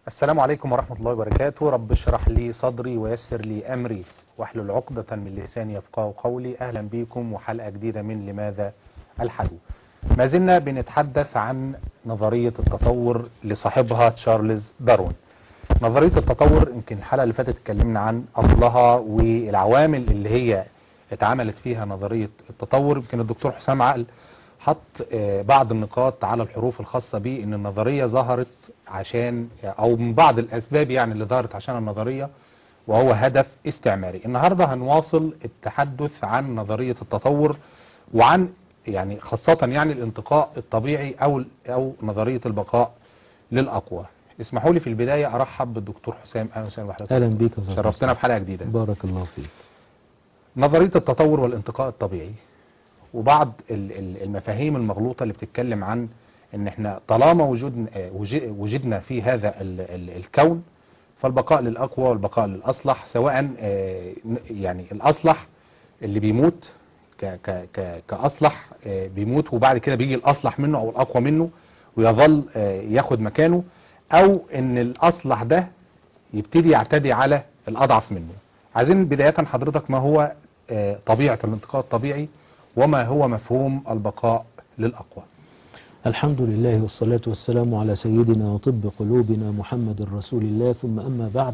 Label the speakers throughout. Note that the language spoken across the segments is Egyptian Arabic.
Speaker 1: السلام عليكم ورحمة الله وبركاته رب اشرح لي صدري ويسر لي أمري واحلل عقدة من لساني يفقه قولي أهلا بكم وحلقة جديدة من لماذا الحدو ما زلنا بنتحدث عن نظرية التطور لصاحبها تشارلز داروين نظرية التطور يمكن الحلقة اللي فاتت اتكلمنا عن أصلها والعوامل اللي هي اتعملت فيها نظرية التطور يمكن الدكتور حسام عقل حط آه، بعض النقاط على الحروف الخاصة به ان النظرية ظهرت عشان او من بعض الاسباب يعني اللي ظهرت عشان النظرية وهو هدف استعماري النهاردة هنواصل التحدث عن نظرية التطور وعن يعني خاصة يعني الانتقاء الطبيعي او او نظرية البقاء للاقوى اسمحوا لي في البداية ارحب بالدكتور حسام اهلا وسهلا بحضرتك
Speaker 2: اهلا بيك يا أستاذ
Speaker 1: شرفتنا في حلقة جديدة
Speaker 2: بارك الله فيك
Speaker 1: نظرية التطور والانتقاء الطبيعي وبعض ال- ال- المفاهيم المغلوطة اللي بتتكلم عن ان احنا طالما وجودنا آه، وج- وجدنا في هذا ال- ال- الكون فالبقاء للأقوى والبقاء للأصلح سواء آه، ن- يعني الأصلح اللي بيموت ك- ك- ك- كأصلح آه، بيموت وبعد كده بيجي الأصلح منه أو الأقوى منه ويظل آه، ياخد مكانه أو ان الأصلح ده يبتدي يعتدي على الأضعف منه عايزين بداية حضرتك ما هو آه، طبيعة الانتقاء الطبيعي وما هو مفهوم البقاء للأقوى
Speaker 2: الحمد لله والصلاة والسلام على سيدنا وطب قلوبنا محمد رسول الله ثم أما بعد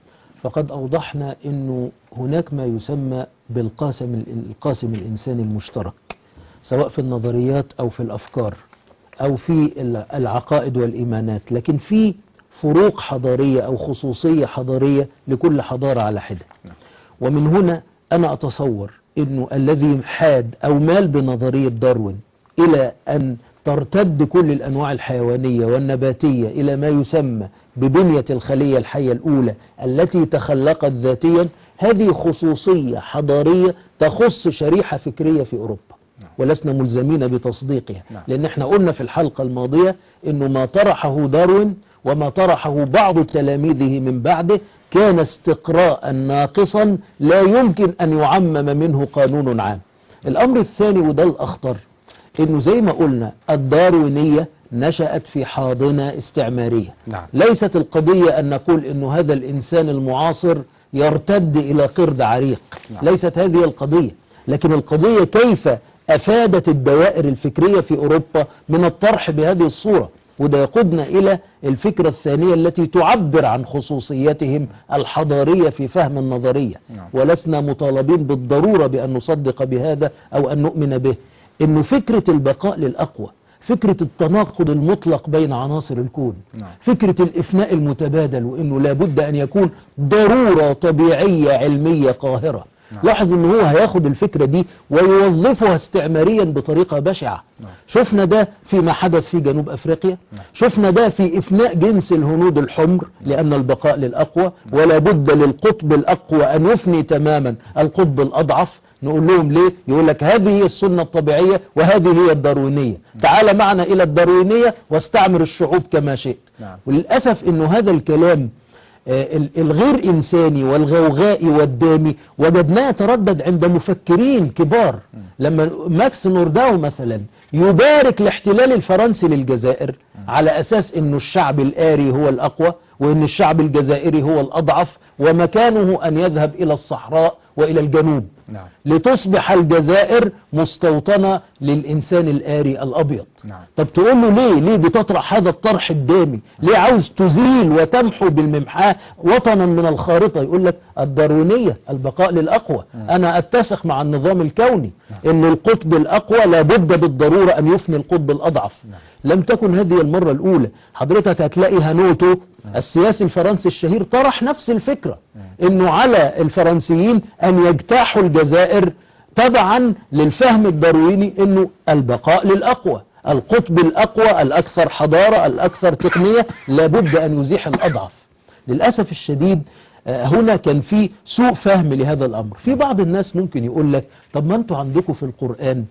Speaker 2: فقد أوضحنا أنه هناك ما يسمى بالقاسم القاسم الإنساني المشترك سواء في النظريات أو في الأفكار أو في العقائد والإيمانات لكن في فروق حضارية أو خصوصية حضارية لكل حضارة على حدة ومن هنا أنا أتصور أنه الذي حاد أو مال بنظرية داروين إلى أن ترتد كل الأنواع الحيوانية والنباتية إلى ما يسمى ببنية الخلية الحية الأولى التي تخلقت ذاتيا هذه خصوصية حضارية تخص شريحة فكرية في أوروبا ولسنا ملزمين بتصديقها
Speaker 1: نعم.
Speaker 2: لأن احنا قلنا في الحلقة الماضية أنه ما طرحه داروين وما طرحه بعض تلاميذه من بعده كان استقراء ناقصا لا يمكن أن يعمم منه قانون عام الأمر الثاني وده الأخطر انه زي ما قلنا الداروينية نشأت في حاضنة استعمارية
Speaker 1: نعم.
Speaker 2: ليست القضية ان نقول انه هذا الانسان المعاصر يرتد الى قرد عريق
Speaker 1: نعم.
Speaker 2: ليست هذه القضية لكن القضية كيف افادت الدوائر الفكرية في اوروبا من الطرح بهذه الصورة وده يقودنا الى الفكرة الثانية التي تعبر عن خصوصيتهم الحضارية في فهم النظرية
Speaker 1: نعم.
Speaker 2: ولسنا مطالبين بالضرورة بأن نصدق بهذا أو أن نؤمن به إنه فكرة البقاء للأقوى فكرة التناقض المطلق بين عناصر الكون
Speaker 1: نعم.
Speaker 2: فكرة الإفناء المتبادل وإنه لابد أن يكون ضرورة طبيعية علمية قاهرة
Speaker 1: نعم.
Speaker 2: لاحظ ان هو هياخد الفكرة دي ويوظفها استعماريا بطريقة بشعة
Speaker 1: نعم.
Speaker 2: شفنا ده فيما حدث في جنوب افريقيا
Speaker 1: نعم.
Speaker 2: شفنا ده في افناء جنس الهنود الحمر لان البقاء للاقوى ولا بد للقطب الاقوى ان يفني تماما القطب الاضعف نقول لهم ليه يقول لك هذه هي السنة الطبيعية وهذه هي الداروينية تعال معنا الى الداروينية واستعمر الشعوب كما شئت
Speaker 1: نعم.
Speaker 2: وللأسف انه هذا الكلام آه، ال- الغير إنساني والغوغائي والدامي وجدناه يتردد عند مفكرين كبار لما ماكس نورداو مثلا يبارك الاحتلال الفرنسي للجزائر على أساس أنه الشعب الآري هو الأقوى وأن الشعب الجزائري هو الأضعف ومكانه أن يذهب إلى الصحراء وإلى الجنوب
Speaker 1: نعم
Speaker 2: لتصبح الجزائر مستوطنة للإنسان الآري الأبيض
Speaker 1: نعم.
Speaker 2: طب تقول له ليه ليه بتطرح هذا الطرح الدامي ليه عاوز تزيل وتمحو بالممحاة وطنا من الخارطة يقول لك الداروينية البقاء للأقوى أنا أتسق مع النظام الكوني أن القطب الأقوى لابد بالضرورة أن يفني القطب الأضعف لم تكن هذه المرة الأولى حضرتك هتلاقي هانوتو السياسي الفرنسي الشهير طرح نفس الفكرة أنه على الفرنسيين أن يجتاحوا الجزائر تبعا للفهم الدارويني أنه البقاء للأقوى القطب الأقوى الأكثر حضارة الأكثر تقنية لابد أن يزيح الأضعف للأسف الشديد آه، هنا كان في سوء فهم لهذا الأمر في بعض الناس ممكن يقول لك طب ما أنتوا عندكم في القرآن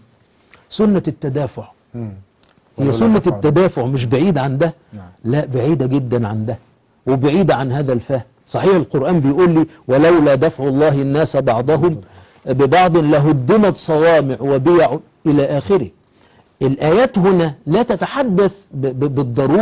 Speaker 2: سنة التدافع
Speaker 1: مم.
Speaker 2: هي
Speaker 1: ولا
Speaker 2: سنة
Speaker 1: تفعل.
Speaker 2: التدافع مش بعيد عن ده
Speaker 1: نعم.
Speaker 2: لا بعيدة جدا عن ده وبعيدة عن هذا الفهم صحيح القرآن بيقول لي ولولا دفع الله الناس بعضهم ببعض لهدمت صوامع وبيع إلى آخره الآيات هنا لا تتحدث ب- ب- بالضرورة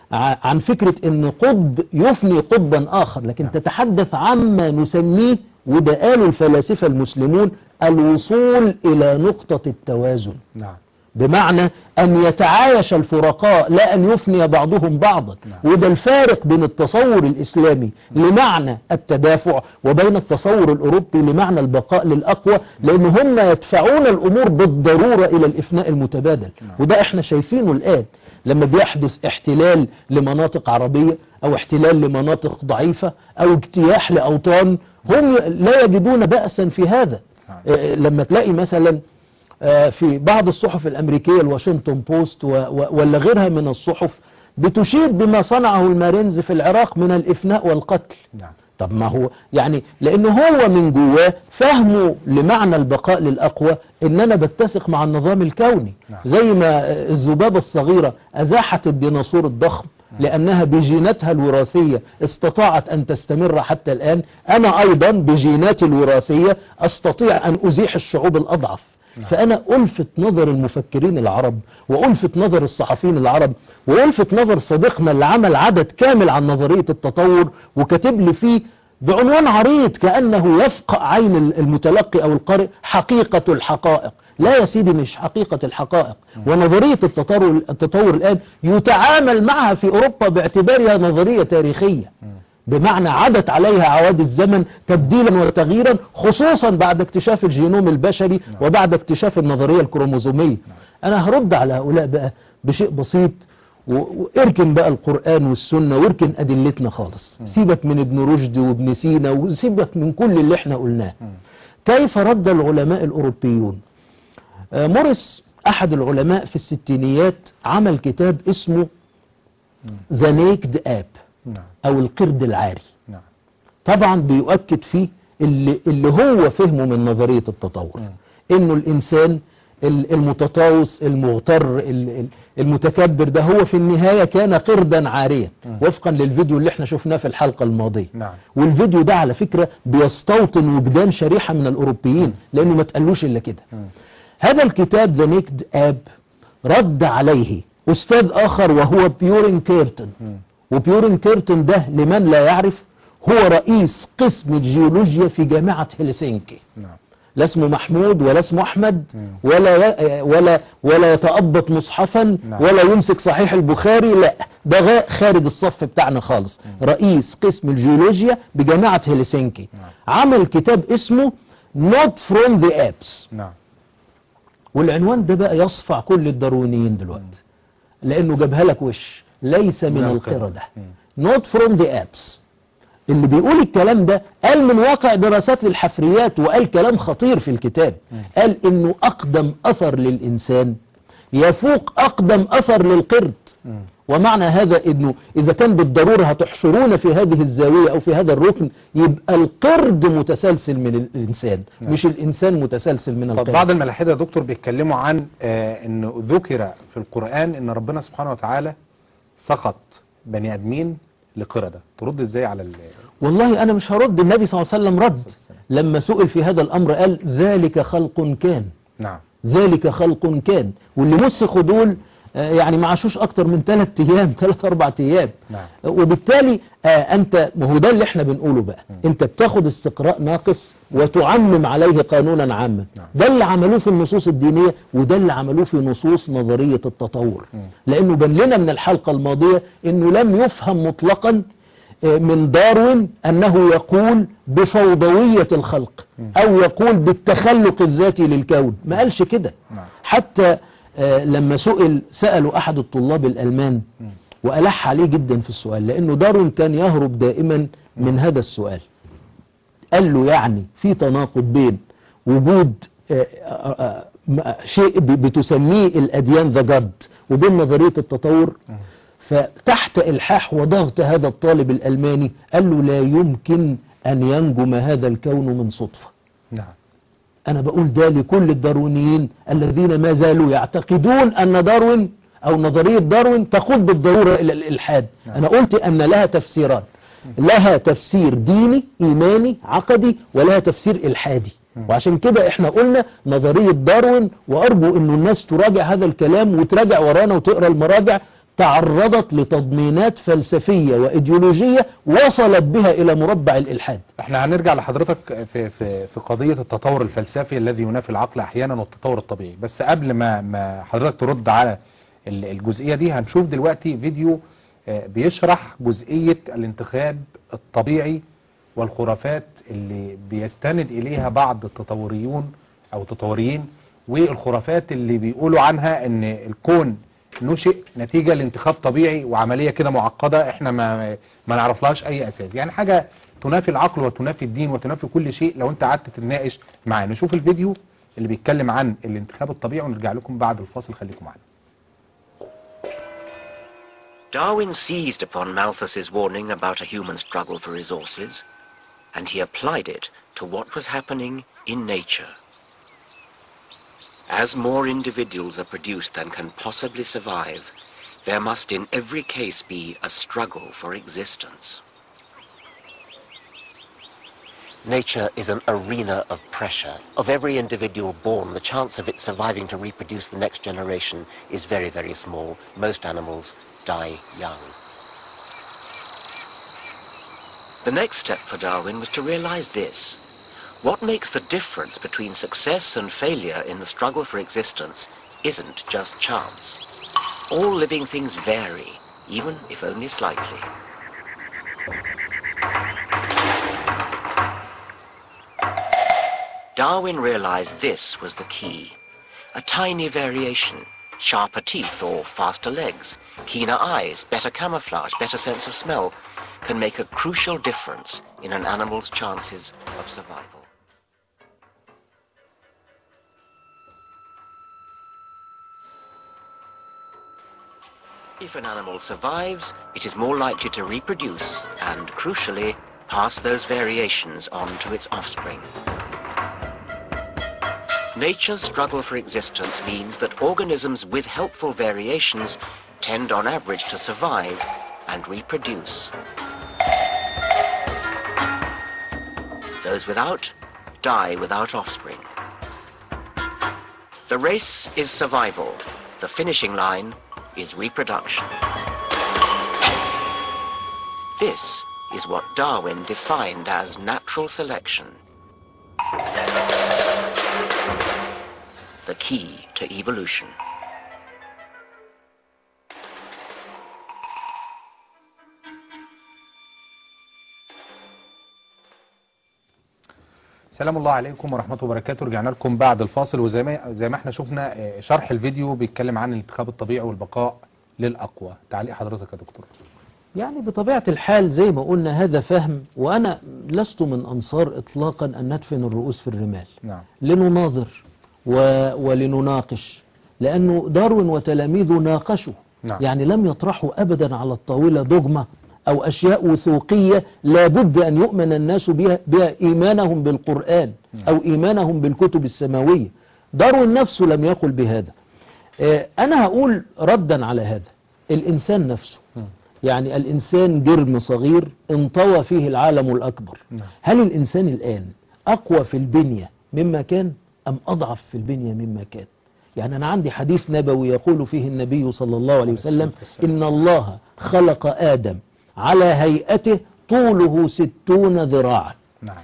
Speaker 2: ع- عن فكرة ان قطب يفني قطبا اخر لكن
Speaker 1: نعم.
Speaker 2: تتحدث عما نسميه وده قالوا الفلاسفة المسلمون الوصول الى نقطة التوازن
Speaker 1: نعم
Speaker 2: بمعنى أن يتعايش الفرقاء لا أن يفني بعضهم بعضا
Speaker 1: نعم.
Speaker 2: وده الفارق بين التصور الإسلامي لمعنى التدافع وبين التصور الأوروبي لمعنى البقاء للأقوى لأن هم يدفعون الأمور بالضرورة إلى الإفناء المتبادل
Speaker 1: نعم.
Speaker 2: وده احنا شايفينه الآن لما بيحدث احتلال لمناطق عربية أو احتلال لمناطق ضعيفة أو اجتياح لأوطان هم لا يجدون بأسا في هذا
Speaker 1: نعم.
Speaker 2: آه، لما تلاقي مثلا آه، في بعض الصحف الأمريكية الواشنطن بوست و- و- ولا غيرها من الصحف بتشيد بما صنعه المارينز في العراق من الإفناء والقتل
Speaker 1: نعم
Speaker 2: طب ما هو يعني لأنه هو من جواه فهمه لمعنى البقاء للأقوى إن أنا بتسق مع النظام الكوني
Speaker 1: نعم.
Speaker 2: زي ما الذبابة الصغيرة أزاحت الديناصور الضخم لأنها بجيناتها الوراثية استطاعت أن تستمر حتى الآن أنا أيضا بجيناتي الوراثية أستطيع أن أزيح الشعوب الأضعف
Speaker 1: نعم.
Speaker 2: فأنا ألفت نظر المفكرين العرب وألفت نظر الصحفيين العرب وألفت نظر صديقنا اللي عمل عدد كامل عن نظرية التطور وكاتب لي فيه بعنوان عريض كأنه يفقع عين المتلقي أو القارئ حقيقة الحقائق لا يا سيدي مش حقيقة الحقائق ونظرية التطور, التطور الآن يتعامل معها في أوروبا باعتبارها نظرية تاريخية بمعنى عدت عليها عواد الزمن تبديلا وتغييرا خصوصا بعد اكتشاف الجينوم البشري وبعد اكتشاف النظرية الكروموزومية أنا هرد على هؤلاء بقى بشيء بسيط و- واركن بقى القرآن والسنة واركن أدلتنا خالص سيبك من ابن رشد وابن سينا وسيبك من كل اللي احنا قلناه كيف رد العلماء الأوروبيون آه، موريس أحد العلماء في الستينيات عمل كتاب اسمه ذا نيكد اب
Speaker 1: نعم
Speaker 2: أو القرد العاري
Speaker 1: نعم
Speaker 2: طبعا بيؤكد فيه اللي, اللي هو فهمه من نظرية التطور
Speaker 1: مم.
Speaker 2: انه الانسان ال- المتطاوس المغتر ال- ال- المتكبر ده هو في النهاية كان قردا عاريا
Speaker 1: مم.
Speaker 2: وفقا للفيديو اللي احنا شفناه في الحلقة الماضية
Speaker 1: نعم
Speaker 2: والفيديو ده على فكرة بيستوطن وجدان شريحة من الأوروبيين لأنه ما تقلوش إلا كده
Speaker 1: مم.
Speaker 2: هذا الكتاب ذا نيكد اب رد عليه أستاذ آخر وهو بيورين كيرتن
Speaker 1: مم.
Speaker 2: وبيورين كيرتن ده لمن لا يعرف هو رئيس قسم الجيولوجيا في جامعة هلسنكي
Speaker 1: نعم
Speaker 2: لا اسمه محمود ولا اسمه أحمد
Speaker 1: مم.
Speaker 2: ولا ي- ولا ولا يتأبط مصحفا
Speaker 1: نعم.
Speaker 2: ولا يمسك صحيح البخاري لا ده غا- خارج الصف بتاعنا خالص رئيس قسم الجيولوجيا بجامعة هلسنكي
Speaker 1: نعم.
Speaker 2: عمل كتاب اسمه Not from the Apps
Speaker 1: نعم
Speaker 2: والعنوان ده بقى يصفع كل الداروينيين دلوقتي لانه جابها لك وش ليس من
Speaker 1: من
Speaker 2: القردة
Speaker 1: القردة.
Speaker 2: not from the apps اللي بيقول الكلام ده قال من واقع دراسات للحفريات وقال كلام خطير في الكتاب قال انه اقدم اثر للانسان يفوق اقدم اثر للقرد
Speaker 1: مم.
Speaker 2: ومعنى هذا انه اذا كان بالضرورة هتحشرون في هذه الزاوية او في هذا الركن يبقى القرد متسلسل من الانسان
Speaker 1: نعم.
Speaker 2: مش الانسان متسلسل من
Speaker 1: طب
Speaker 2: القرد
Speaker 1: بعض الملاحدة يا دكتور بيتكلموا عن آه انه ذكر في القرآن ان ربنا سبحانه وتعالى سقط بني ادمين لقردة ترد ازاي على ال
Speaker 2: والله أنا مش هرد النبي صلى الله عليه وسلم رد لما سئل في هذا الأمر قال ذلك خلق كان
Speaker 1: نعم
Speaker 2: ذلك خلق كان واللي مسخوا دول آه، يعني ما عاشوش أكتر من ثلاث أيام ثلاث أربع أيام
Speaker 1: نعم
Speaker 2: وبالتالي آه، أنت ما هو ده اللي احنا بنقوله بقى أنت بتاخد استقراء ناقص وتعمم عليه قانونا عاما
Speaker 1: نعم.
Speaker 2: ده اللي عملوه في النصوص الدينية وده اللي عملوه في نصوص نظرية التطور
Speaker 1: مم.
Speaker 2: لأنه بان لنا من الحلقة الماضية أنه لم يفهم مطلقا آه، من داروين أنه يقول بفوضوية الخلق أو يقول بالتخلق الذاتي للكون ما قالش كده
Speaker 1: نعم
Speaker 2: حتى آه، لما سئل سألوا أحد الطلاب الألمان
Speaker 1: مم.
Speaker 2: وألح عليه جدا في السؤال لأنه داروين كان يهرب دائما من هذا السؤال قال له يعني في تناقض بين وجود آه، آه، آه، م- شيء ب- بتسميه الأديان ذا جاد وبين نظرية التطور
Speaker 1: مم.
Speaker 2: فتحت إلحاح وضغط هذا الطالب الألماني قال له لا يمكن أن ينجم هذا الكون من صدفة
Speaker 1: نعم
Speaker 2: أنا بقول ده لكل الداروينيين الذين ما زالوا يعتقدون أن داروين أو نظرية داروين تقود بالضرورة إلى الإلحاد
Speaker 1: نعم.
Speaker 2: أنا قلت أن لها تفسيران لها تفسير ديني إيماني عقدي ولها تفسير إلحادي وعشان كده احنا قلنا نظرية داروين وأرجو أن الناس تراجع هذا الكلام وتراجع ورانا وتقرأ المراجع تعرضت لتضمينات فلسفية وإيديولوجية وصلت بها إلى مربع الإلحاد
Speaker 1: احنا هنرجع لحضرتك في في في قضية التطور الفلسفي الذي ينافي العقل احيانا والتطور الطبيعي بس قبل ما ما حضرتك ترد على ال- الجزئية دي هنشوف دلوقتي فيديو آه، بيشرح جزئية الانتخاب الطبيعي والخرافات اللي بيستند اليها بعض التطوريون او التطوريين والخرافات اللي بيقولوا عنها ان الكون نشئ نتيجة لانتخاب طبيعي وعملية كده معقدة احنا ما ما نعرفلهاش اي اساس يعني حاجة تنافي العقل وتنافي الدين وتنافي كل شيء لو انت قعدت تتناقش معاه نشوف الفيديو اللي بيتكلم عن الانتخاب الطبيعي ونرجع لكم بعد الفاصل خليكم معانا
Speaker 3: Darwin seized upon Malthus's warning about a human struggle for resources, and he applied it to what was happening in nature. As more individuals are produced than can possibly survive, there must in every case be a struggle for existence. Nature is an arena of pressure. Of every individual born, the chance of it surviving to reproduce the next generation is very, very small. Most animals die young. The next step for Darwin was to realize this. What makes the difference between success and failure in the struggle for existence isn't just chance. All living things vary, even if only slightly. Darwin realized this was the key. A tiny variation, sharper teeth or faster legs, keener eyes, better camouflage, better sense of smell, can make a crucial difference in an animal's chances of survival. If an animal survives, it is more likely to reproduce and, crucially, pass those variations on to its offspring. Nature's struggle for existence means that organisms with helpful variations tend on average to survive and reproduce. Those without die without offspring. The race is survival. The finishing line is reproduction. This is what Darwin defined as natural selection. The key to evolution.
Speaker 1: سلام الله عليكم ورحمة الله وبركاته رجعنا لكم بعد الفاصل وزي ما زي ما احنا شفنا آه، شرح الفيديو بيتكلم عن الانتخاب الطبيعي والبقاء للأقوى تعليق حضرتك يا دكتور
Speaker 2: يعني بطبيعة الحال زي ما قلنا هذا فهم وأنا لست من أنصار إطلاقا أن ندفن الرؤوس في الرمال
Speaker 1: نعم
Speaker 2: لنناظر و... ولنناقش لأنه داروين وتلاميذه ناقشوا
Speaker 1: نعم.
Speaker 2: يعني لم يطرحوا أبدا على الطاولة دogma أو أشياء وثوقية لابد أن يؤمن الناس بها, بها إيمانهم بالقرآن أو إيمانهم بالكتب السماوية داروين نفسه لم يقل بهذا آه، أنا هقول ردا على هذا الإنسان نفسه يعني الإنسان جرم صغير انطوى فيه العالم الأكبر
Speaker 1: نعم.
Speaker 2: هل الإنسان الآن أقوى في البنية مما كان أم أضعف في البنية مما كان يعني أنا عندي حديث نبوي يقول فيه النبي صلى الله عليه وسلم إن الله خلق آدم على هيئته طوله ستون ذراعا
Speaker 1: نعم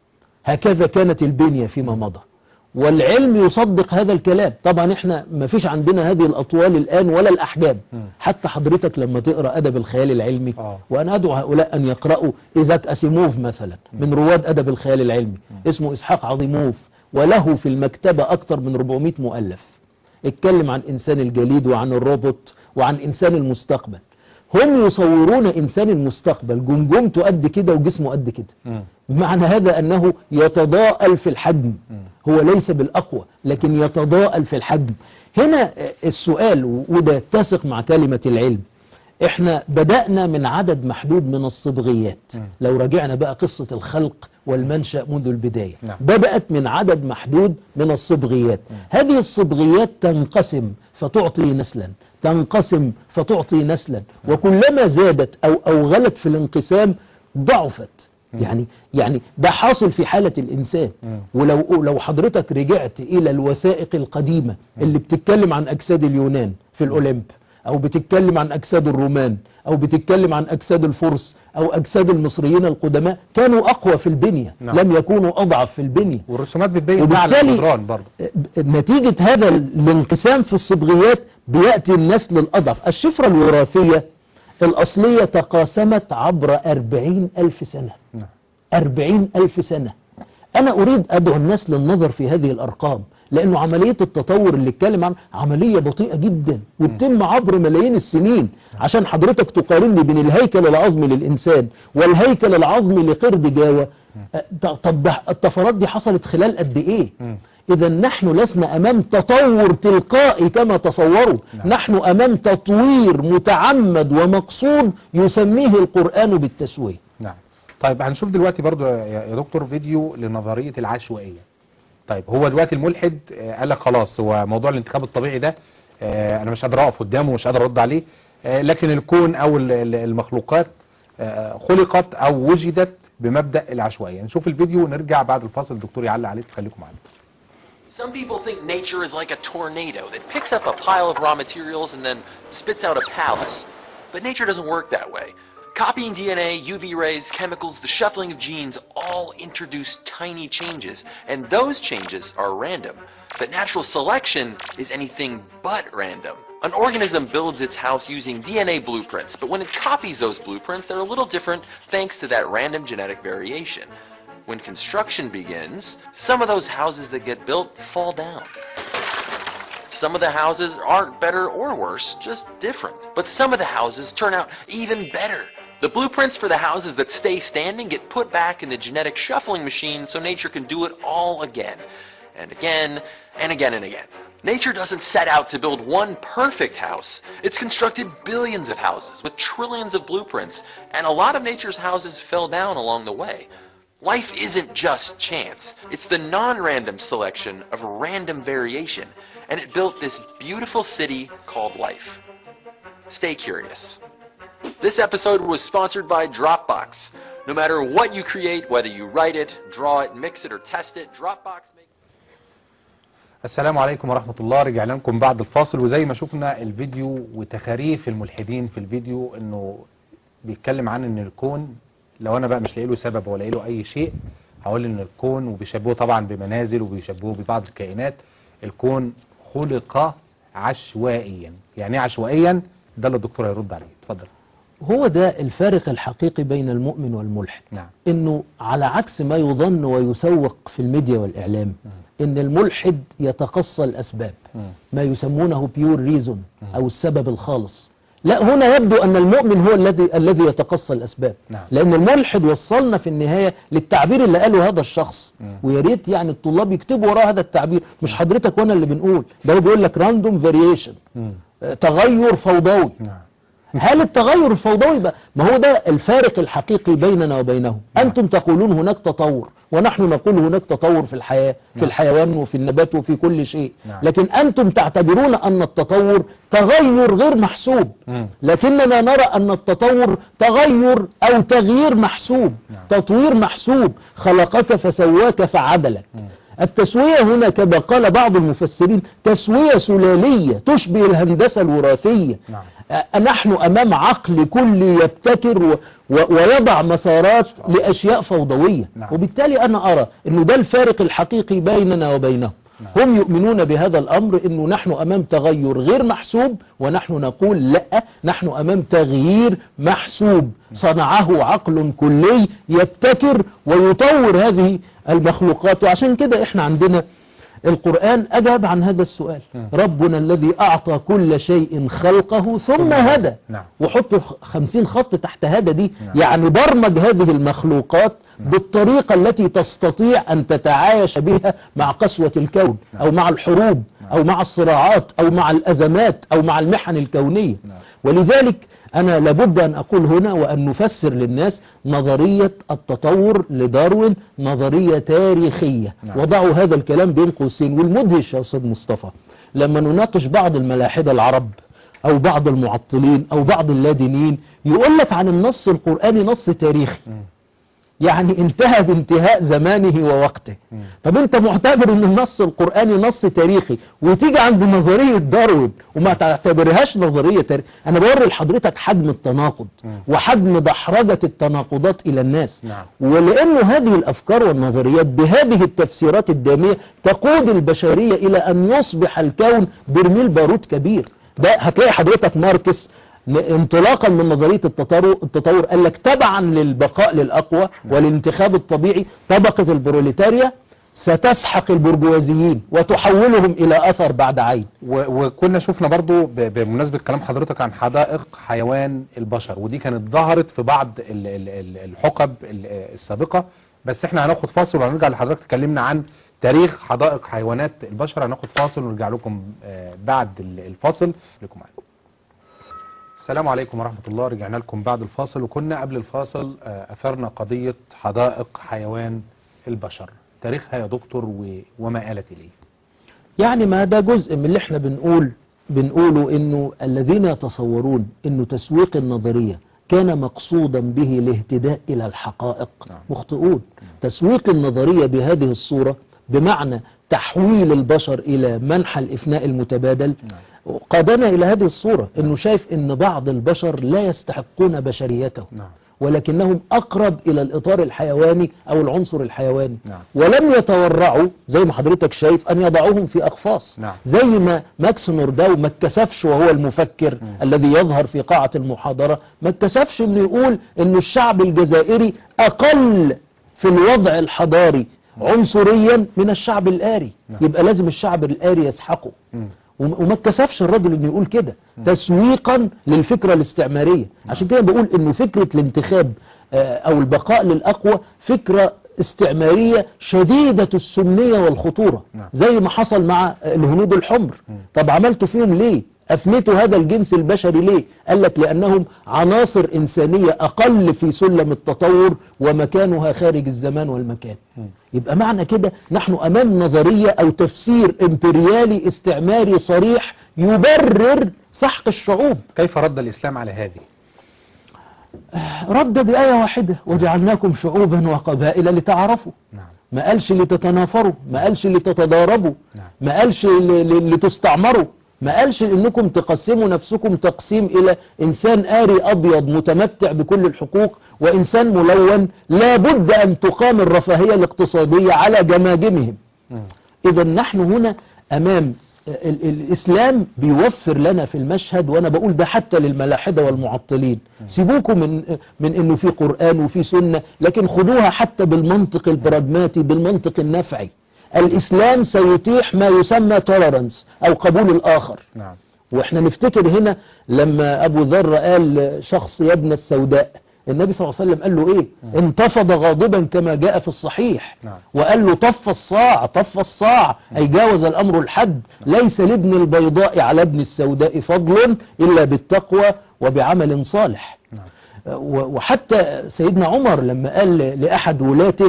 Speaker 2: هكذا كانت البنية فيما مضى والعلم يصدق هذا الكلام طبعا احنا ما فيش عندنا هذه الأطوال الآن ولا الأحجام
Speaker 1: مم.
Speaker 2: حتى حضرتك لما تقرأ أدب الخيال العلمي
Speaker 1: آه.
Speaker 2: وأنا أدعو هؤلاء أن يقرأوا إيزاك أسيموف مثلا من رواد أدب الخيال العلمي اسمه إسحاق عظيموف وله في المكتبة أكثر من 400 مؤلف اتكلم عن إنسان الجليد وعن الروبوت وعن إنسان المستقبل هم يصورون إنسان المستقبل جمجمته قد كده وجسمه قد كده
Speaker 1: مم.
Speaker 2: معنى هذا أنه يتضاءل في الحجم هو ليس بالأقوى لكن يتضاءل في الحجم هنا السؤال وده يتسق مع كلمة العلم احنا بدأنا من عدد محدود من الصبغيات
Speaker 1: مم.
Speaker 2: لو رجعنا بقى قصة الخلق والمنشأ منذ البداية
Speaker 1: نعم.
Speaker 2: بدأت من عدد محدود من الصبغيات هذه الصبغيات تنقسم فتعطي نسلا تنقسم فتعطي نسلا وكلما زادت أو أوغلت في الانقسام ضعفت يعني يعني ده حاصل في حالة الإنسان
Speaker 1: مم.
Speaker 2: ولو لو حضرتك رجعت إلى الوثائق القديمة اللي بتتكلم عن أجساد اليونان في الأولمب او بتتكلم عن اجساد الرومان او بتتكلم عن اجساد الفرس او اجساد المصريين القدماء كانوا اقوى في البنية
Speaker 1: نعم.
Speaker 2: لم يكونوا اضعف في البنية
Speaker 1: والرسومات بتبين معنى
Speaker 2: وبالتالي
Speaker 1: الجدران برضه
Speaker 2: نتيجة هذا الانقسام في الصبغيات بيأتي النسل الأضعف الشفرة الوراثية الأصلية تقاسمت عبر أربعين ألف سنة
Speaker 1: نعم.
Speaker 2: أربعين ألف سنة أنا أريد أدعو الناس للنظر في هذه الأرقام لأنه عملية التطور اللي اتكلم عنها عملية بطيئة جدا وبتم عبر ملايين السنين عشان حضرتك تقارني بين الهيكل العظمي للإنسان والهيكل العظمي لقرد جاوة أه، طب الطفرات دي حصلت خلال قد إيه
Speaker 1: مم.
Speaker 2: إذا نحن لسنا أمام تطور تلقائي كما تصوروا
Speaker 1: نعم.
Speaker 2: نحن أمام تطوير متعمد ومقصود يسميه القرآن بالتسوية
Speaker 1: نعم طيب هنشوف دلوقتي برضو يا يا دكتور فيديو لنظرية العشوائية طيب هو دلوقتي الملحد آه، قال لك خلاص هو موضوع الانتخاب الطبيعي ده آه، انا مش قادر اقف قدامه ومش قادر ارد عليه آه، لكن الكون او ال- ال- المخلوقات آه، خلقت او وجدت بمبدأ العشوائية نشوف الفيديو ونرجع بعد الفاصل الدكتور يعلق عليه خليكم معانا
Speaker 4: Some people think nature is like a tornado that picks up a pile of raw materials and then spits out a palace. But nature doesn't work that way. Copying DNA, UV rays, chemicals, the shuffling of genes all introduce tiny changes, and those changes are random. But natural selection is anything but random. An organism builds its house using DNA blueprints, but when it copies those blueprints, they're a little different thanks to that random genetic variation. When construction begins, some of those houses that get built fall down. Some of the houses aren't better or worse, just different. But some of the houses turn out even better. The blueprints for the houses that stay standing get put back in the genetic shuffling machine so nature can do it all again. And again, and again, and again. Nature doesn't set out to build one perfect house. It's constructed billions of houses with trillions of blueprints, and a lot of nature's houses fell down along the way. Life isn't just chance. It's the non-random selection of random variation, and it built this beautiful city called life. Stay curious. This episode was sponsored by Dropbox. No matter what you create, whether you write it, draw it, mix it, or test it, Dropbox makes
Speaker 1: السلام عليكم ورحمة الله رجعنا لكم بعد الفاصل وزي ما شفنا الفيديو وتخاريف الملحدين في الفيديو انه بيتكلم عن ان الكون لو انا بقى مش لاقي له سبب ولا لاقي له اي شيء هقول ان الكون وبيشبهه طبعا بمنازل وبيشبهه ببعض الكائنات الكون خلق عشوائيا يعني ايه عشوائيا ده اللي الدكتور هيرد عليه اتفضل
Speaker 2: هو ده الفارق الحقيقي بين المؤمن والملحد
Speaker 1: نعم
Speaker 2: انه على عكس ما يظن ويسوق في الميديا والاعلام ان الملحد يتقصى الاسباب
Speaker 1: مم.
Speaker 2: ما يسمونه بيور ريزون او السبب الخالص لا هنا يبدو ان المؤمن هو الذي الذي يتقصى الاسباب
Speaker 1: نعم.
Speaker 2: لان الملحد وصلنا في النهايه للتعبير اللي قاله هذا الشخص
Speaker 1: مم.
Speaker 2: ويا ريت يعني الطلاب يكتبوا وراء هذا التعبير مش حضرتك وانا اللي بنقول ده هو بيقول لك راندوم فاريشن
Speaker 1: مم.
Speaker 2: تغير فوضوي
Speaker 1: نعم
Speaker 2: هل التغير الفوضوي بقى ما هو ده الفارق الحقيقي بيننا وبينهم أنتم تقولون هناك تطور ونحن نقول هناك تطور في الحياة في
Speaker 1: نعم.
Speaker 2: الحيوان وفي النبات وفي كل شيء
Speaker 1: نعم.
Speaker 2: لكن أنتم تعتبرون أن التطور تغير غير محسوب
Speaker 1: مم.
Speaker 2: لكننا نرى أن التطور تغير أو تغيير محسوب
Speaker 1: نعم.
Speaker 2: تطوير محسوب خلقك فسواك فعدلك
Speaker 1: مم.
Speaker 2: التسوية هنا كما قال بعض المفسرين تسوية سلالية تشبه الهندسة الوراثية
Speaker 1: نعم.
Speaker 2: أ- نحن أمام عقل كلي يبتكر و و ويضع مسارات لأشياء فوضوية
Speaker 1: نعم.
Speaker 2: وبالتالي أنا أرى أنه ده الفارق الحقيقي بيننا وبينهم هم يؤمنون بهذا الأمر أنه نحن أمام تغير غير محسوب ونحن نقول لا نحن أمام تغيير محسوب صنعه عقل كلي يبتكر ويطور هذه المخلوقات وعشان كده احنا عندنا القرآن أجاب عن هذا السؤال ربنا الذي أعطى كل شيء خلقه ثم هدى
Speaker 1: نعم.
Speaker 2: وحط خمسين خط تحت هذا دي
Speaker 1: نعم.
Speaker 2: يعني برمج هذه المخلوقات بالطريقة التي تستطيع أن تتعايش بها مع قسوة الكون أو مع الحروب أو مع الصراعات أو مع الأزمات أو مع المحن الكونية
Speaker 1: نعم.
Speaker 2: ولذلك أنا لابد أن أقول هنا وأن نفسر للناس نظرية التطور لداروين نظرية تاريخية
Speaker 1: نعم.
Speaker 2: وضعوا هذا الكلام بين قوسين والمدهش يا أستاذ مصطفى لما نناقش بعض الملاحدة العرب أو بعض المعطلين أو بعض اللادينيين يقول لك عن النص القرآني نص تاريخي يعني انتهى بانتهاء زمانه ووقته
Speaker 1: مم.
Speaker 2: طب انت معتبر ان النص القرآني نص تاريخي وتيجي عند نظرية داروين وما تعتبرهاش نظرية تاريخية انا بوري لحضرتك حجم التناقض
Speaker 1: مم.
Speaker 2: وحجم دحرجة التناقضات الى الناس
Speaker 1: نعم.
Speaker 2: ولانه هذه الافكار والنظريات بهذه التفسيرات الدامية تقود البشرية الى ان يصبح الكون برميل بارود كبير ده هتلاقي حضرتك ماركس ن- انطلاقا من نظرية التطور, التطور قال لك تبعا للبقاء للأقوى والانتخاب الطبيعي طبقة البروليتاريا ستسحق البرجوازيين وتحولهم إلى أثر بعد عين
Speaker 1: و- وكنا شفنا برضو ب- بمناسبة كلام حضرتك عن حدائق حيوان البشر ودي كانت ظهرت في بعض ال- ال- ال- الحقب ال- السابقة بس احنا هناخد فاصل وهنرجع لحضرتك تكلمنا عن تاريخ حدائق حيوانات البشر هناخد فاصل ونرجع لكم آه، بعد ال- الفاصل لكم معانا السلام عليكم ورحمة الله رجعنا لكم بعد الفاصل وكنا قبل الفاصل آه، أثرنا قضية حدائق حيوان البشر تاريخها يا دكتور و- وما آلت إليه
Speaker 2: يعني ما ده جزء من اللي احنا بنقول بنقوله انه الذين يتصورون انه تسويق النظرية كان مقصودا به الاهتداء الى الحقائق
Speaker 1: نعم.
Speaker 2: مخطئون تسويق النظرية بهذه الصورة بمعنى تحويل البشر الى منحى الافناء المتبادل قادنا الى هذه الصورة انه شايف ان بعض البشر لا يستحقون بشريته
Speaker 1: نعم
Speaker 2: ولكنهم أقرب إلى الإطار الحيواني أو العنصر الحيواني
Speaker 1: نعم.
Speaker 2: ولم يتورعوا زي ما حضرتك شايف أن يضعوهم في أقفاص
Speaker 1: نعم.
Speaker 2: زي ما ماكس نورداو ما اتكسفش وهو المفكر الذي يظهر في قاعة المحاضرة ما اتكسفش انه يقول أن الشعب الجزائري أقل في الوضع الحضاري عنصريا من الشعب الآري
Speaker 1: نعم.
Speaker 2: يبقى لازم الشعب الآري يسحقه
Speaker 1: مم.
Speaker 2: وم- وما اتكسفش الراجل انه يقول كده تسويقا للفكرة الاستعمارية عشان كده بقول انه فكرة الانتخاب آه، او البقاء للاقوى فكرة استعمارية شديدة السمية والخطورة
Speaker 1: نعم.
Speaker 2: زي ما حصل مع آه، الهنود الحمر طب عملتوا فيهم ليه أفنيتوا هذا الجنس البشري ليه قال لك لأنهم عناصر إنسانية أقل في سلم التطور ومكانها خارج الزمان والمكان يبقى معنى كده نحن أمام نظرية أو تفسير إمبريالي استعماري صريح يبرر سحق الشعوب
Speaker 1: كيف رد الإسلام على هذه
Speaker 2: رد بآية واحدة وجعلناكم شعوبا وقبائل لتعرفوا
Speaker 1: نعم
Speaker 2: ما قالش لتتنافروا ما قالش لتتضاربوا
Speaker 1: نعم.
Speaker 2: ما قالش ل- ل- لتستعمروا ما قالش انكم تقسموا نفسكم تقسيم الى انسان آري ابيض متمتع بكل الحقوق وانسان ملون لابد ان تقام الرفاهية الاقتصادية على جماجمهم
Speaker 1: مم.
Speaker 2: إذا نحن هنا أمام ال- ال- الإسلام بيوفر لنا في المشهد وأنا بقول ده حتى للملاحدة والمعطلين سيبوكم من, من أنه في قرآن وفي سنة لكن خدوها حتى بالمنطق البراجماتي بالمنطق النفعي الإسلام سيتيح ما يسمى tolerance أو قبول الآخر
Speaker 1: نعم
Speaker 2: واحنا نفتكر هنا لما ابو ذر قال شخص يا ابن السوداء النبي صلى الله عليه وسلم قال له ايه انتفض غاضبا كما جاء في الصحيح
Speaker 1: نعم.
Speaker 2: وقال له طف الصاع طف الصاع اي جاوز الامر الحد ليس لابن البيضاء على ابن السوداء فضل الا بالتقوى وبعمل صالح
Speaker 1: نعم
Speaker 2: و- وحتى سيدنا عمر لما قال لأحد ولاته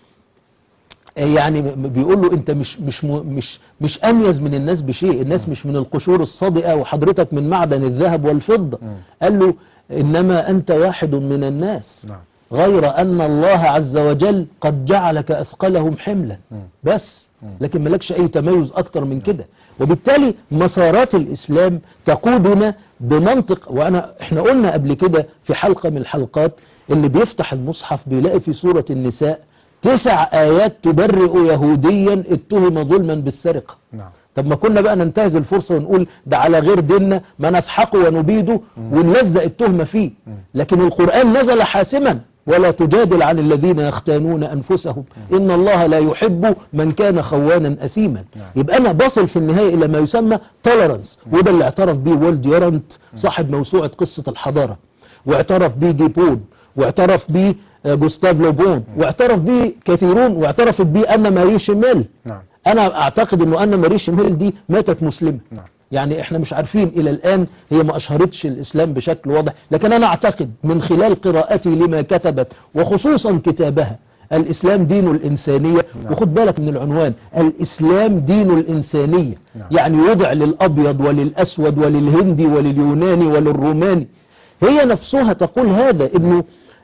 Speaker 2: يعني م- بيقول له انت مش مش م- مش مش اميز من الناس بشيء الناس مش من القشور الصادئه وحضرتك من معدن الذهب والفضه
Speaker 1: مم.
Speaker 2: قال له انما انت واحد من الناس
Speaker 1: نعم
Speaker 2: غير ان الله عز وجل قد جعلك اثقلهم حملا
Speaker 1: مم.
Speaker 2: بس لكن ملكش اي تميز اكتر من كده وبالتالي مسارات الاسلام تقودنا بمنطق وانا احنا قلنا قبل كده في حلقة من الحلقات اللي بيفتح المصحف بيلاقي في سورة النساء تسع ايات تبرئ يهوديا اتهم ظلما بالسرقة
Speaker 1: نعم
Speaker 2: طب ما كنا بقى ننتهز الفرصة ونقول ده على غير ديننا ما نسحقه ونبيده ونلزق التهمة فيه لكن القرآن نزل حاسما ولا تجادل عن الذين يختانون أنفسهم إن الله لا يحب من كان خوانا أثيما
Speaker 1: نعم.
Speaker 2: يبقى أنا بصل في النهاية إلى ما يسمى tolerance وده اللي اعترف به وولد يورنت صاحب موسوعة قصة الحضارة واعترف به جيبون واعترف به آه، جوستاف لوبون واعترف به كثيرون واعترفت به أن ماري شميل
Speaker 1: نعم
Speaker 2: انا اعتقد انه ان ماري شميل دي ماتت مسلمة
Speaker 1: نعم
Speaker 2: يعني احنا مش عارفين الى الان هي ما اشهرتش الاسلام بشكل واضح لكن انا اعتقد من خلال قراءتي لما كتبت وخصوصا كتابها الاسلام دين الانسانية
Speaker 1: نعم.
Speaker 2: وخد بالك من العنوان الاسلام دين الانسانية
Speaker 1: نعم.
Speaker 2: يعني وضع للابيض وللاسود وللهندي ولليوناني وللروماني هي نفسها تقول هذا انه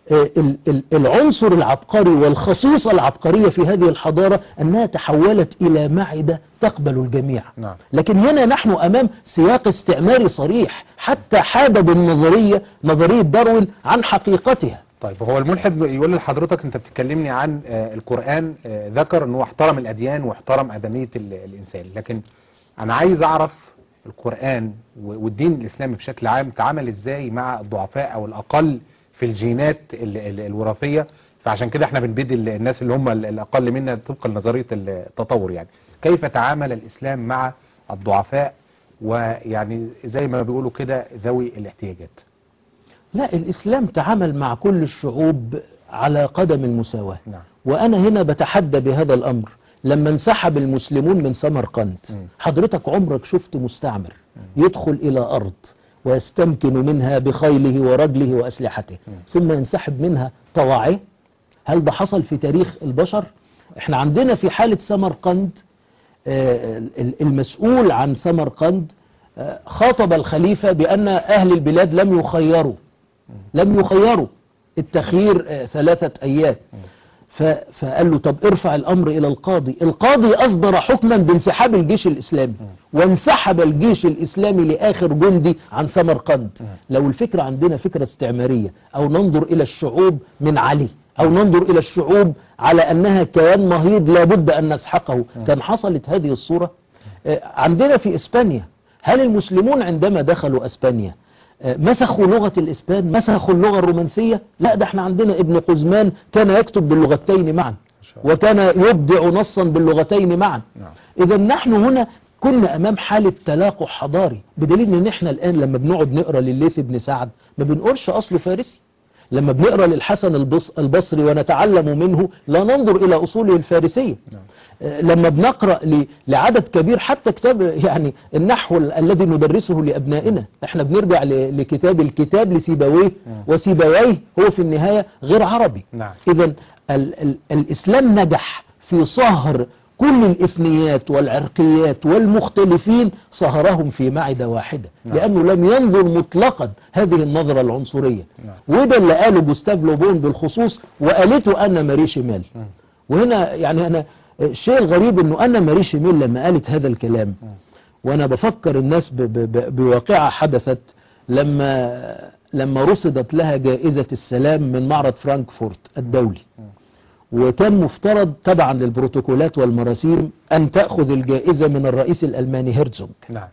Speaker 2: آه، ال- ال- العنصر العبقري والخصوصة العبقرية في هذه الحضارة أنها تحولت إلى معدة تقبل الجميع
Speaker 1: نعم.
Speaker 2: لكن هنا نحن أمام سياق استعماري صريح حتى حاد بالنظرية نظرية داروين عن حقيقتها
Speaker 1: طيب هو الملحد يقول لحضرتك انت بتكلمني عن آه، القرآن آه، ذكر انه احترم الاديان واحترم ادمية ال- الانسان لكن انا عايز اعرف القرآن و- والدين الاسلامي بشكل عام تعامل ازاي مع الضعفاء او الاقل في الجينات ال- ال- الوراثية فعشان كده احنا بنبيد ال- الناس اللي هم ال- الاقل منا طبقا لنظرية التطور يعني كيف تعامل الاسلام مع الضعفاء ويعني زي ما بيقولوا كده ذوي الاحتياجات
Speaker 2: لا الإسلام تعامل مع كل الشعوب على قدم المساواة
Speaker 1: نعم.
Speaker 2: وأنا هنا بتحدى بهذا الأمر لما انسحب المسلمون من سمرقند
Speaker 1: مم.
Speaker 2: حضرتك عمرك شفت مستعمر يدخل إلى أرض ويستمكن منها بخيله ورجله وأسلحته ثم ينسحب منها طواعيه هل ده حصل في تاريخ البشر احنا عندنا في حالة سمرقند آه، ال- المسؤول عن سمرقند آه، خاطب الخليفة بأن أهل البلاد لم يخيروا لم يخيروا التخيير آه، ثلاثة أيام ف- فقال له طب ارفع الأمر إلى القاضي القاضي أصدر حكما بانسحاب الجيش الإسلامي وانسحب الجيش الإسلامي لآخر جندي عن سمرقند لو الفكرة عندنا فكرة استعمارية أو ننظر إلى الشعوب من علي أو ننظر إلى الشعوب على أنها كيان مهيض لابد أن نسحقه كان حصلت هذه الصورة آه، عندنا في إسبانيا هل المسلمون عندما دخلوا أسبانيا آه، مسخوا لغة الإسبان مسخوا اللغة الرومانسية لا ده احنا عندنا ابن قزمان كان يكتب باللغتين معا
Speaker 1: شاء الله.
Speaker 2: وكان يبدع نصا باللغتين معا
Speaker 1: نعم.
Speaker 2: إذا نحن هنا كنا أمام حالة تلاقح حضاري بدليل ان احنا الآن لما بنقعد نقرأ لليث بن سعد ما بنقولش أصله فارسي لما بنقرأ للحسن البص- البصري ونتعلم منه لا ننظر إلى أصوله الفارسية آه، لما بنقرأ ل- لعدد كبير حتى كتاب يعني النحو ال- الذي ندرسه لأبنائنا احنا بنرجع ل- لكتاب الكتاب لسيبويه وسيبويه هو في النهاية غير عربي
Speaker 1: نعم.
Speaker 2: إذا ال ال الإسلام نجح في صهر كل الإثنيات والعرقيات والمختلفين صهرهم في معدة واحدة
Speaker 1: نعم.
Speaker 2: لأنه لم ينظر مطلقا هذه النظرة العنصرية
Speaker 1: نعم.
Speaker 2: وده اللي قاله جوستاف لوبون بالخصوص وقالته أنا ماري شمال وهنا يعني أنا الشيء الغريب أنه أنا ماري شمال لما قالت هذا الكلام وأنا بفكر الناس ب ب ب بواقعة حدثت لما لما رصدت لها جائزة السلام من معرض فرانكفورت الدولي وكان مفترض تبعا للبروتوكولات والمراسيم أن تأخذ الجائزة من الرئيس الألماني هيرزوغ
Speaker 1: نعم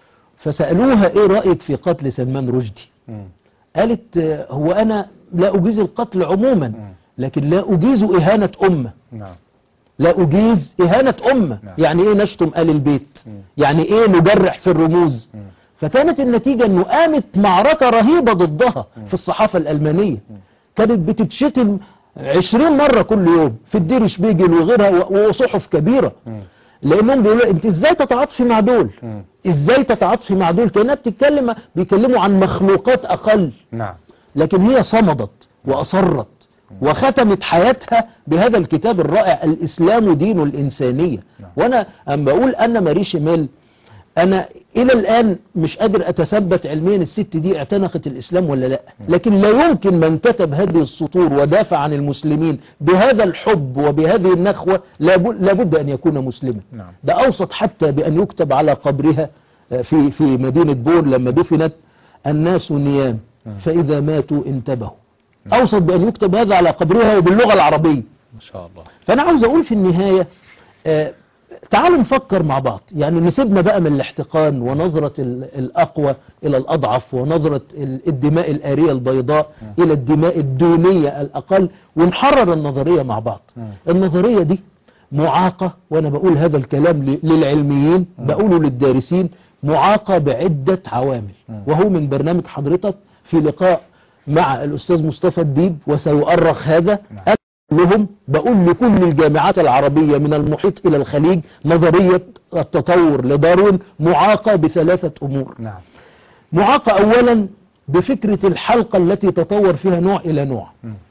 Speaker 2: فسألوها إيه رأيك في قتل سلمان رشدي
Speaker 1: مم.
Speaker 2: قالت آه، هو أنا لا أجيز القتل عموما لكن لا أجيز إهانة أمة
Speaker 1: نعم
Speaker 2: لا أجيز إهانة أمة
Speaker 1: نعم.
Speaker 2: يعني إيه نشتم آل البيت يعني إيه نجرح في الرموز فكانت النتيجة أنه قامت معركة رهيبة ضدها في الصحافة الألمانية كانت بتتشتم عشرين مرة كل يوم في الدير شبيجل وغيرها و- وصحف كبيرة لأنهم بيقولوا أنت إزاي تتعاطفي مع دول
Speaker 1: مم.
Speaker 2: إزاي تتعاطفي مع دول كأنها بتتكلم بيكلموا عن مخلوقات أقل
Speaker 1: نعم
Speaker 2: لكن هي صمدت وأصرت وختمت حياتها بهذا الكتاب الرائع الإسلام دين الإنسانية وأنا أم بقول أن ماري شميل أنا إلى الآن مش قادر أتثبت علميا الست دي اعتنقت الإسلام ولا لا لكن لا يمكن من كتب هذه السطور ودافع عن المسلمين بهذا الحب وبهذه النخوة لابد, لابد أن يكون مسلما
Speaker 1: نعم.
Speaker 2: ده أوسط حتى بأن يكتب على قبرها آه، في في مدينة بور لما دفنت الناس نيام فإذا ماتوا انتبهوا أوسط بأن يكتب هذا على قبرها وباللغة العربية
Speaker 1: ما شاء الله
Speaker 2: فأنا عاوز أقول في النهاية آه، تعالوا نفكر مع بعض يعني نسيبنا بقى من الاحتقان ونظرة ال- الأقوى إلى الأضعف ونظرة ال- الدماء الآرية البيضاء إلى الدماء الدونية الأقل ونحرر النظرية مع بعض النظرية دي معاقة وأنا بقول هذا الكلام ل- للعلميين بقوله للدارسين معاقة بعدة عوامل وهو من برنامج حضرتك في لقاء مع الأستاذ مصطفى الديب وسيؤرخ هذا أنا لهم بقول لكل الجامعات العربية من المحيط إلى الخليج نظرية التطور لداروين معاقة بثلاثة أمور
Speaker 1: نعم
Speaker 2: معاقة أولا بفكرة الحلقة التي تطور فيها نوع إلى نوع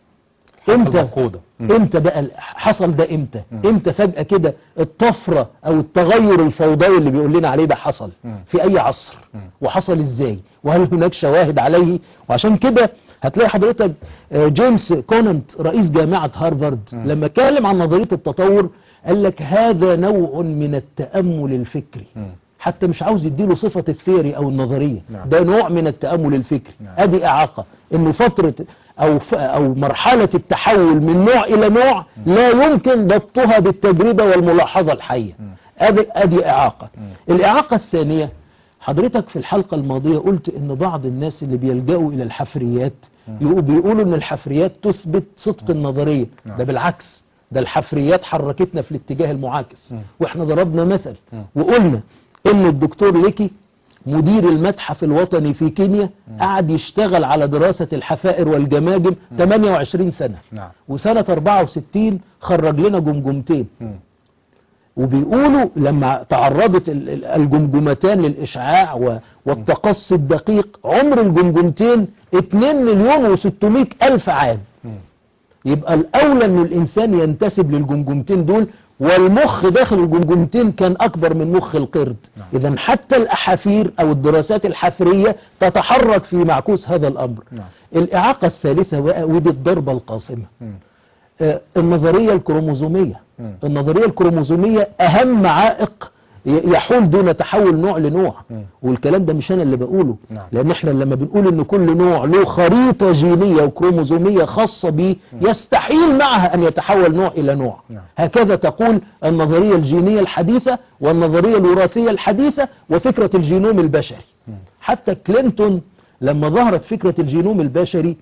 Speaker 2: امتى
Speaker 1: المفقودة. مم.
Speaker 2: امتى بقى ال- حصل ده امتى امتى فجأة كده الطفرة او التغير الفوضوي اللي بيقول لنا عليه ده حصل
Speaker 1: مم.
Speaker 2: في اي عصر وحصل ازاي وهل هناك شواهد عليه وعشان كده هتلاقي حضرتك آه، جيمس كوننت رئيس جامعة هارفارد لما اتكلم عن نظرية التطور قال لك هذا نوع من التأمل الفكري
Speaker 1: مم.
Speaker 2: حتى مش عاوز يديله صفة الثيري او النظرية
Speaker 1: نعم.
Speaker 2: ده نوع من التأمل الفكري
Speaker 1: نعم.
Speaker 2: ادي اعاقة انه فترة او ف... او مرحلة التحول من نوع الى نوع لا يمكن ضبطها بالتجربة والملاحظة الحية ادي ادي اعاقة الاعاقة الثانية حضرتك في الحلقة الماضية قلت ان بعض الناس اللي بيلجأوا الى الحفريات يقو- بيقولوا ان الحفريات تثبت صدق النظرية ده بالعكس ده الحفريات حركتنا في الاتجاه المعاكس واحنا ضربنا مثل وقلنا ان الدكتور ليكي مدير المتحف الوطني في كينيا قعد يشتغل على دراسة الحفائر والجماجم 28 سنة
Speaker 1: نعم
Speaker 2: وسنة 64 خرج لنا جمجمتين
Speaker 1: مم.
Speaker 2: وبيقولوا لما تعرضت ال- ال- الجمجمتان للإشعاع و- والتقصي الدقيق عمر الجمجمتين 2 مليون و600 ألف عام
Speaker 1: مم.
Speaker 2: يبقى الأولى أن الإنسان ينتسب للجمجمتين دول والمخ داخل الجمجمتين كان أكبر من مخ القرد
Speaker 1: نعم.
Speaker 2: إذا حتى الأحافير أو الدراسات الحفرية تتحرك في معكوس هذا الأمر
Speaker 1: نعم.
Speaker 2: الإعاقة الثالثة بقى ودي الضربة القاصمة
Speaker 1: مم.
Speaker 2: آه، النظرية الكروموزومية
Speaker 1: مم.
Speaker 2: النظرية الكروموزومية أهم عائق ي- يحول دون تحول نوع لنوع
Speaker 1: مم.
Speaker 2: والكلام ده مش أنا اللي بقوله
Speaker 1: نعم.
Speaker 2: لأن احنا لما بنقول إن كل نوع له خريطة جينية وكروموزومية خاصة به يستحيل معها أن يتحول نوع إلى نوع
Speaker 1: نعم.
Speaker 2: هكذا تقول النظرية الجينية الحديثة والنظرية الوراثية الحديثة وفكرة الجينوم البشري حتى كلينتون لما ظهرت فكرة الجينوم البشري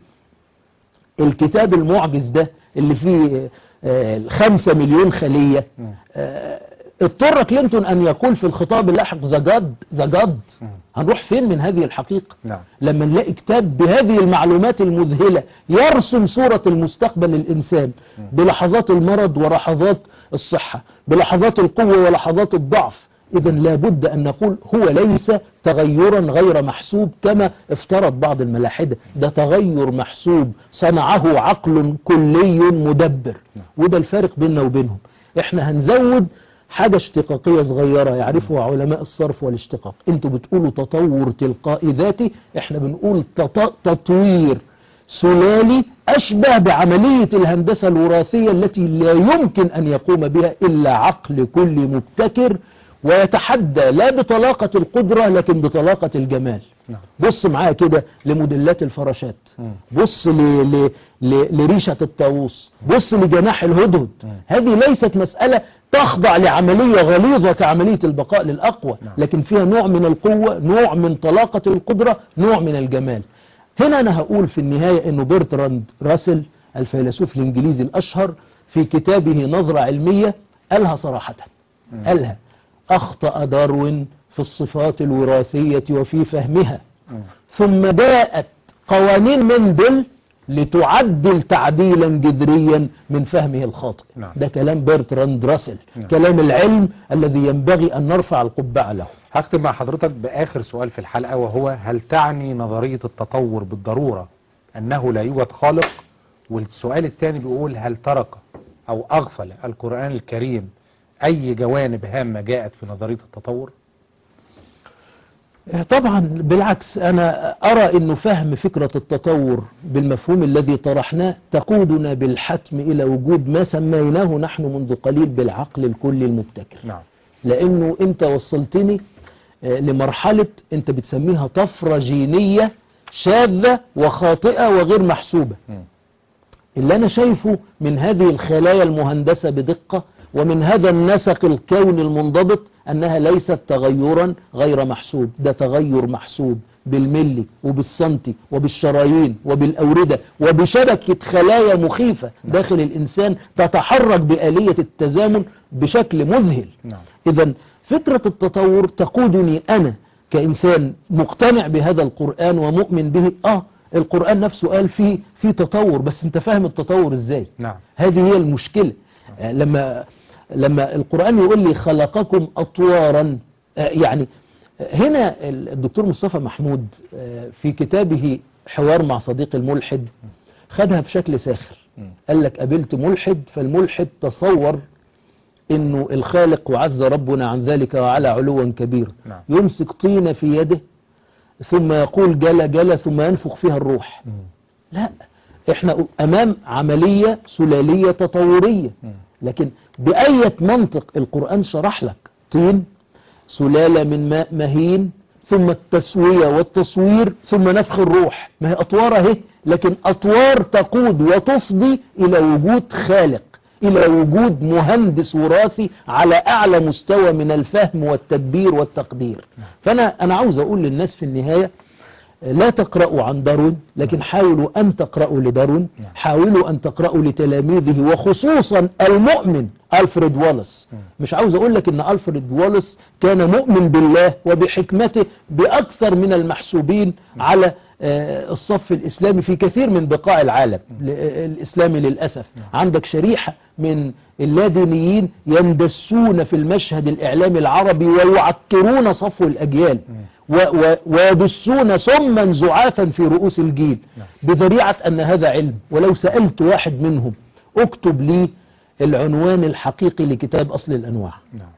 Speaker 2: الكتاب المعجز ده اللي فيه آه، الخمسة مليون خلية آه، اضطر كلينتون أن يقول في الخطاب اللاحق ذا جاد ذا جاد هنروح فين من هذه الحقيقة
Speaker 1: نعم.
Speaker 2: لما نلاقي كتاب بهذه المعلومات المذهلة يرسم صورة المستقبل للإنسان بلحظات المرض ولحظات الصحة بلحظات القوة ولحظات الضعف إذا لابد أن نقول هو ليس تغيرا غير محسوب كما افترض بعض الملاحدة ده تغير محسوب صنعه عقل كلي مدبر وده الفارق بيننا وبينهم احنا هنزود حاجة اشتقاقية صغيرة يعرفها علماء الصرف والاشتقاق انتوا بتقولوا تطور تلقائي ذاتي احنا بنقول تط- تطوير سلالي أشبه بعملية الهندسة الوراثية التي لا يمكن أن يقوم بها إلا عقل كل مبتكر ويتحدى لا بطلاقة القدرة لكن بطلاقة الجمال
Speaker 1: نعم.
Speaker 2: بص معايا كده لموديلات الفراشات بص ل... ل... ل... لريشة الطاووس بص لجناح الهدهد هذه ليست مسألة تخضع لعملية غليظة كعملية البقاء للأقوى لكن فيها نوع من القوة نوع من طلاقة القدرة نوع من الجمال هنا أنا هقول في النهاية أنه برتراند راسل الفيلسوف الإنجليزي الأشهر في كتابه نظرة علمية قالها صراحة قالها أخطأ داروين في الصفات الوراثية وفي فهمها ثم جاءت قوانين مندل لتعدل تعديلا جذريا من فهمه الخاطئ
Speaker 1: نعم.
Speaker 2: ده كلام برتراند راسل
Speaker 1: نعم.
Speaker 2: كلام العلم الذي ينبغي أن نرفع القبعة له
Speaker 1: هختم مع حضرتك بآخر سؤال في الحلقة وهو هل تعني نظرية التطور بالضرورة أنه لا يوجد خالق والسؤال الثاني بيقول هل ترك أو أغفل القرآن الكريم أي جوانب هامة جاءت في نظرية التطور
Speaker 2: طبعا بالعكس أنا أرى أنه فهم فكرة التطور بالمفهوم الذي طرحناه تقودنا بالحتم إلى وجود ما سميناه نحن منذ قليل بالعقل الكلي المبتكر
Speaker 1: نعم
Speaker 2: لأنه أنت وصلتني آه، لمرحلة أنت بتسميها طفرة جينية شاذة وخاطئة وغير محسوبة
Speaker 1: مم.
Speaker 2: اللي أنا شايفه من هذه الخلايا المهندسة بدقة ومن هذا النسق الكوني المنضبط أنها ليست تغيرا غير محسوب ده تغير محسوب بالملي وبالسنتي وبالشرايين وبالأوردة وبشبكة خلايا مخيفة داخل الإنسان تتحرك بآلية التزامن بشكل مذهل
Speaker 1: نعم
Speaker 2: إذا فكرة التطور تقودني أنا كإنسان مقتنع بهذا القرآن ومؤمن به آه القرآن نفسه قال فيه في تطور بس أنت فاهم التطور إزاي
Speaker 1: نعم
Speaker 2: هذه هي المشكلة آه، لما لما القرآن يقول لي خلقكم أطوارا آه، يعني آه، هنا الدكتور مصطفى محمود آه، في كتابه حوار مع صديق الملحد خدها بشكل ساخر
Speaker 1: مم.
Speaker 2: قال لك قابلت ملحد فالملحد تصور انه الخالق وعز ربنا عن ذلك وعلى علوا كبير
Speaker 1: نعم.
Speaker 2: يمسك طينة في يده ثم يقول جل جل ثم ينفخ فيها الروح
Speaker 1: مم.
Speaker 2: لا احنا امام عملية سلالية تطورية لكن بأية منطق القرآن شرح لك طين سلالة من ماء مهين ثم التسوية والتصوير ثم نفخ الروح ما هي أطوار اهي لكن أطوار تقود وتفضي إلى وجود خالق إلى وجود مهندس وراثي على أعلى مستوى من الفهم والتدبير والتقدير فأنا أنا عاوز أقول للناس في النهاية لا تقرأوا عن داروين لكن حاولوا أن تقرأوا لداروين حاولوا أن تقرأوا لتلاميذه وخصوصا المؤمن ألفريد والس مش عاوز أقول لك أن ألفريد والس كان مؤمن بالله وبحكمته بأكثر من المحسوبين على آه، الصف الإسلامي في كثير من بقاع العالم ل- الإسلامي للأسف عندك شريحة من اللادينيين يندسون في المشهد الإعلامي العربي ويعكرون صفو الأجيال و- و- ويدسون سما زعافا في رؤوس الجيل بذريعة أن هذا علم ولو سألت واحد منهم اكتب لي العنوان الحقيقي لكتاب أصل الأنواع
Speaker 1: نعم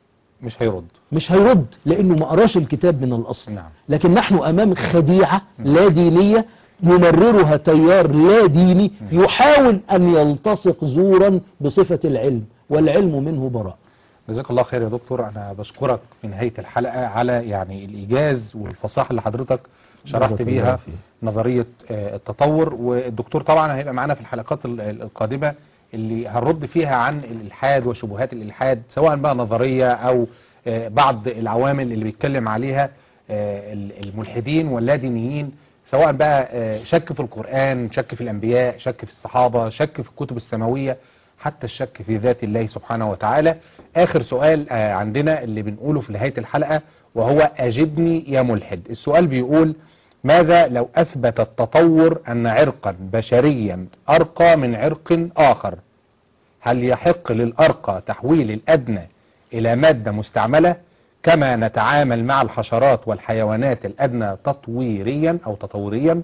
Speaker 1: مش هيرد
Speaker 2: مش هيرد لأنه ما قراش الكتاب من الأصل
Speaker 1: نعم.
Speaker 2: لكن نحن أمام خديعة لا دينية يمررها تيار لا ديني يحاول أن يلتصق زورا بصفة العلم والعلم منه براء
Speaker 1: جزاك الله خير يا دكتور انا بشكرك في نهاية الحلقة على يعني الايجاز والفصاحة اللي حضرتك شرحت
Speaker 2: جزاك الله
Speaker 1: بيها
Speaker 2: خير.
Speaker 1: نظرية آه، التطور والدكتور طبعا هيبقى معانا في الحلقات ال- ال- القادمة اللي هنرد فيها عن الالحاد وشبهات الالحاد سواء بقى نظرية او آه، بعض العوامل اللي بيتكلم عليها آه، ال- الملحدين واللادينيين سواء بقى آه، شك في القرآن شك في الانبياء شك في الصحابة شك في الكتب السماوية حتى الشك في ذات الله سبحانه وتعالى آخر سؤال آه، عندنا اللي بنقوله في نهاية الحلقة وهو أجبني يا ملحد السؤال بيقول ماذا لو أثبت التطور أن عرقا بشريا أرقى من عرق آخر هل يحق للأرقى تحويل الأدنى إلى مادة مستعملة كما نتعامل مع الحشرات والحيوانات الأدنى تطويريا أو تطوريا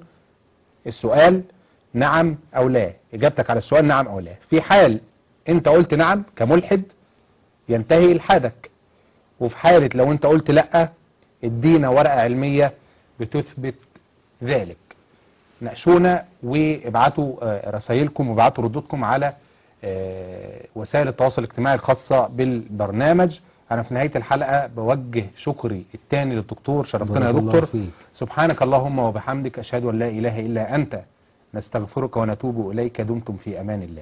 Speaker 1: السؤال نعم أو لا إجابتك على السؤال نعم أو لا في حال أنت قلت نعم كملحد ينتهي إلحادك وفي حالة لو أنت قلت لأ ادينا ورقة علمية بتثبت ذلك ناقشونا وابعتوا آه، رسائلكم وابعتوا ردودكم على آه، وسائل التواصل الاجتماعي الخاصة بالبرنامج أنا في نهاية الحلقة بوجه شكري التاني للدكتور شرفتنا يا
Speaker 2: بارك الله
Speaker 1: دكتور
Speaker 2: فيك.
Speaker 1: سبحانك اللهم وبحمدك أشهد أن لا إله إلا أنت نستغفرك ونتوب إليك دمتم في أمان الله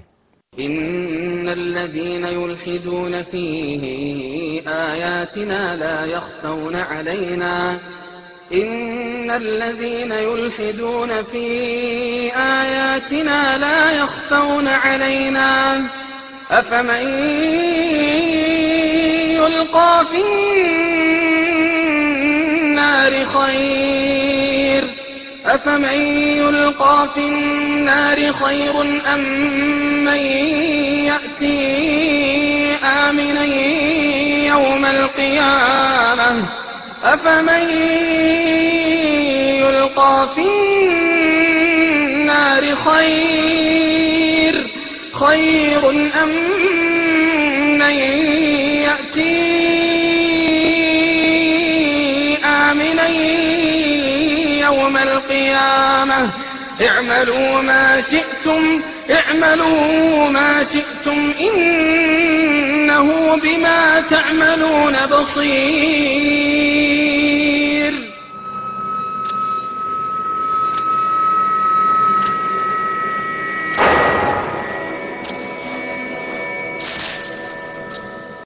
Speaker 5: إن الذين يلحدون في آياتنا لا يخفون علينا إن الذين يلحدون في آياتنا لا يخفون علينا أفمن يلقى في النار خير أفمن يلقى في النار خير أم من يأتي آمنا يوم القيامة أفمن يلقى في النار خير خير أم من يأتي آمنا يوم القيامة اعملوا ما شئتم اعملوا ما شئتم إنه بما تعملون بصير